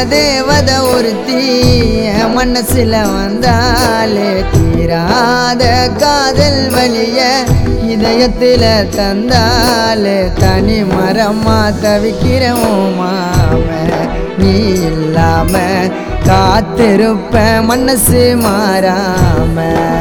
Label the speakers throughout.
Speaker 1: தேவத ஒருத்தி என் மனசுல வந்தாலே தீராத காதல் வலிய இதயத்துல தந்தாலே தனி மரமா தவிக்கிறோம் மாம நீ இல்லாம காத்திருப்ப மனசு மாறாம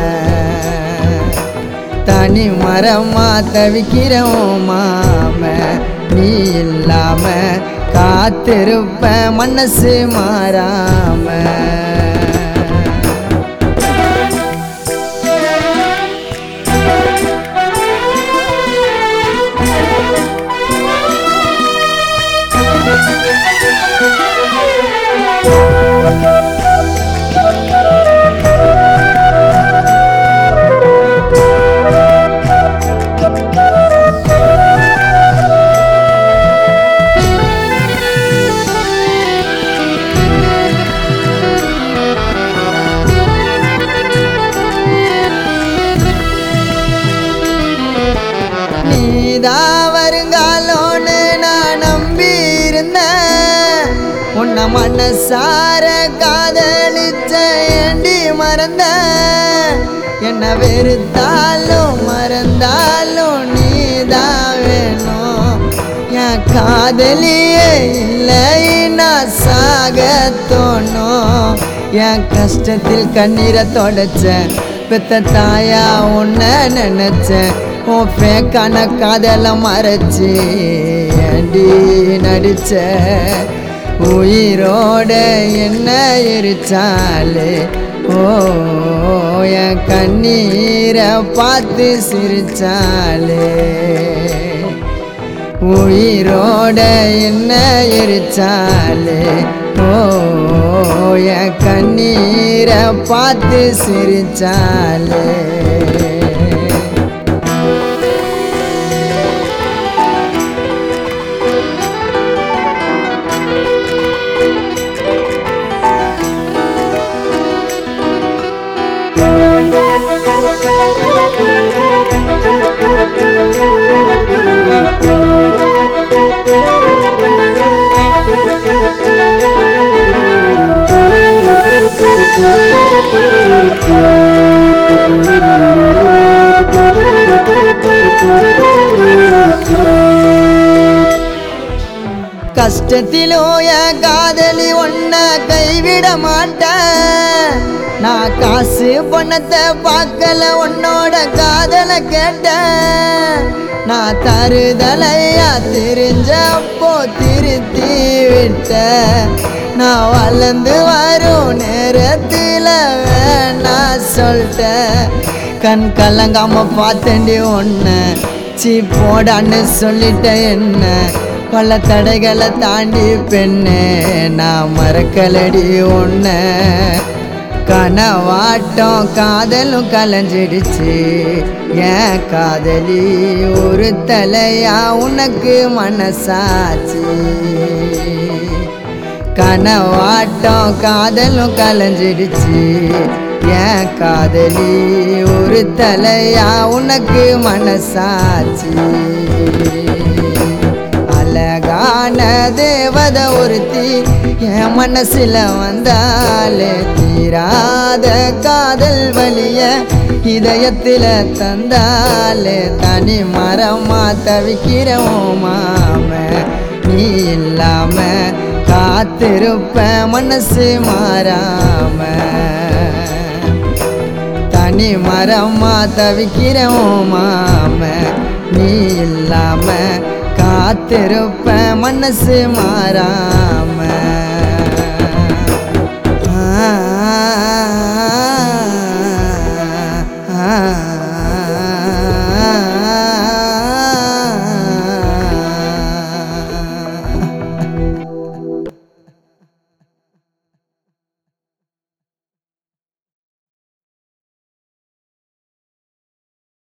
Speaker 1: தனி மரமா தவிக்கிறோம் மாம நீ இல்லாம காத்திருப்ப மனசு மாறாம நீதா வருங்காலோன்னு நான் நம்பி இருந்தேன் உன்னை மனசார காதலிச்ச ஏண்டி மறந்த என்ன வெறுத்தாலும் மறந்தாலும் நீதான் வேணும் என் காதலியே இல்லை நான் சாக தோணும் என் கஷ்டத்தில் கண்ணீரை தொடச்சேன் பெத்த தாயா உன்னை நினைச்சேன் உன் ஃபேக்கான காதல மறைச்சு ஏண்டி நடிச்ச உயிரோட என்ன எரிச்சாலே ஓ என் கண்ணீரை பார்த்து சிரிச்சாலே உயிரோட என்ன எரிச்சாலே ஓ என் கண்ணீரை பார்த்து சிரிச்சாலே கஷ்டத்திலோ என் காதலி ஒன்ன கைவிட மாட்டேன் நான் காசு பணத்தை பார்க்கல உன்னோட காதலை கேட்டேன் நான் தருதலையா தெரிஞ்சப்போ திருத்தி விட்ட நான் வளர்ந்து வரும் நேரத்தில் வேணா சொல்லிட்டேன் கண் கலங்காம பார்த்தேன்டி ஒன்று சீ போடான்னு சொல்லிட்ட என்ன பல தடைகளை தாண்டி பெண்ணே நான் மறக்கலடி ஒன்ன கனவாட்டம் காதலும் கலைஞ்சிடுச்சு ஏன் காதலி ஒரு தலையா உனக்கு மனசாச்சு கனவாட்டம் காதலும் கலைஞ்சிடுச்சு ஏன் காதலி ஒரு தலையா உனக்கு மனசாச்சு அழகான தேவத ஒருத்தி என் மனசுல வந்தாலே தீராத காதல் வலிய இதயத்துல தந்தாலே தனி மரமா தவிக்கிறோம் மாம நீ இல்லாம காத்திருப்ப மனசு மாறாம தனி மரமா தவிக்கிறோம் மாம நீ இல்லாம காத்திருப்ப மனசு மாறாம